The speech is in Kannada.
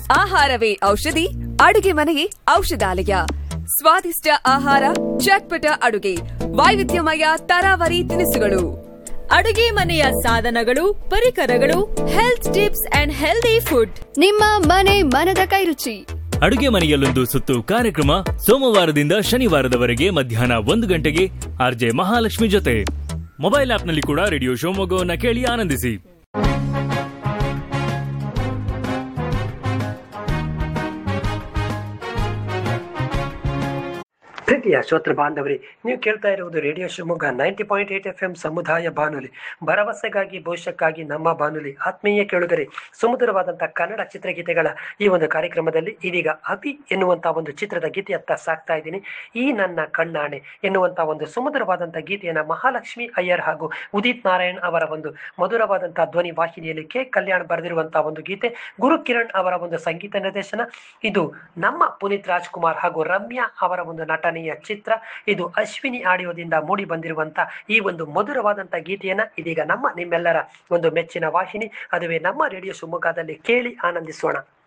ಆಹಾರವೇ ಔಷಧಿ ಅಡುಗೆ ಮನೆಯೇ ಔಷಧಾಲಯ ಸ್ವಾದಿಷ್ಟ ಆಹಾರ ಚಟ್ಪಟ ಅಡುಗೆ ವೈವಿಧ್ಯಮಯ ತರಾವರಿ ತಿನಿಸುಗಳು ಅಡುಗೆ ಮನೆಯ ಸಾಧನಗಳು ಪರಿಕರಗಳು health tips and healthy food ನಿಮ್ಮ ಮನೆ ಮನದ ಕೈರುಚಿ ಅಡುಗೆ ಮನೆಯಲ್ಲೊಂದು ಸುತ್ತು ಕಾರ್ಯಕ್ರಮ ಸೋಮವಾರದಿಂದ ಶನಿವಾರದವರೆಗೆ ಮಧ್ಯಾಹ್ನ ಒಂದು ಗಂಟೆಗೆ ಆರ್ಜೆ ಮಹಾಲಕ್ಷ್ಮಿ ಜೊತೆ ಮೊಬೈಲ್ ಆಪ್ನಲ್ಲಿ ಕೂಡ ರೇಡಿಯೋ ಶಿವಮೊಗ್ಗವನ್ನ ಕೇಳಿ ಆನಂದಿಸಿ ಪ್ರೀತಿಯ ಶ್ರೋತೃ ಬಾಂಧವರೇ ನೀವು ಕೇಳ್ತಾ ಇರುವುದು radio Shivamogga ninety point eight F M ಸಮುದಾಯ ಬಾನುಲಿ ಭರವಸೆಗಾಗಿ ಭವಿಷ್ಯಕ್ಕಾಗಿ ನಮ್ಮ ಬಾನುಲಿ ಆತ್ಮೀಯ ಕೇಳುಗರೆ ಸುಮಧುರವಾದಂತಹ ಕನ್ನಡ ಚಿತ್ರಗೀತೆಗಳ ಈ ಒಂದು ಕಾರ್ಯಕ್ರಮದಲ್ಲಿ ಇದೀಗ ಅತಿ ಎನ್ನುವಂತಹ ಒಂದು ಚಿತ್ರದ ಗೀತೆಯತ್ತ ಸಾಕ್ತಾ ಇದ್ದೀನಿ ಈ ನನ್ನ ಕಣ್ಣಾಣೆ ಎನ್ನುವಂತಹ ಒಂದು ಸುಮಧುರವಾದಂತಹ ಗೀತೆಯನ್ನ ಮಹಾಲಕ್ಷ್ಮಿ ಅಯ್ಯರ್ ಹಾಗೂ ಉದಿತ್ ನಾರಾಯಣ್ ಅವರ ಒಂದು ಮಧುರವಾದಂತಹ ಧ್ವನಿ ವಾಹಿನಿಯಲ್ಲಿ ಕೆ ಕಲ್ಯಾಣ್ ಬರೆದಿರುವಂತಹ ಒಂದು ಗೀತೆ ಗುರು ಕಿರಣ್ ಅವರ ಒಂದು ಸಂಗೀತ ನಿರ್ದೇಶನ ಇದು ನಮ್ಮ ಪುನೀತ್ ರಾಜ್ಕುಮಾರ್ ಹಾಗೂ ರಮ್ಯಾ ಅವರ ಒಂದು ನಟನೆಯ ಚಿತ್ರ ಇದು ಅಶ್ವಿನಿ ಆಡಿಯೋದಿಂದ ಮೂಡಿ ಬಂದಿರುವಂತ ಈ ಒಂದು ಮಧುರವಾದಂತ ಗೀತೆಯನ್ನ ಇದೀಗ ನಮ್ಮ ನಿಮ್ಮೆಲ್ಲರ ಒಂದು ಮೆಚ್ಚಿನ ವಾಹಿನಿ ಅದುವೇ ನಮ್ಮ ರೇಡಿಯೋ ಶಿವಮೊಗ್ಗದಲ್ಲಿ ಕೇಳಿ ಆನಂದಿಸೋಣ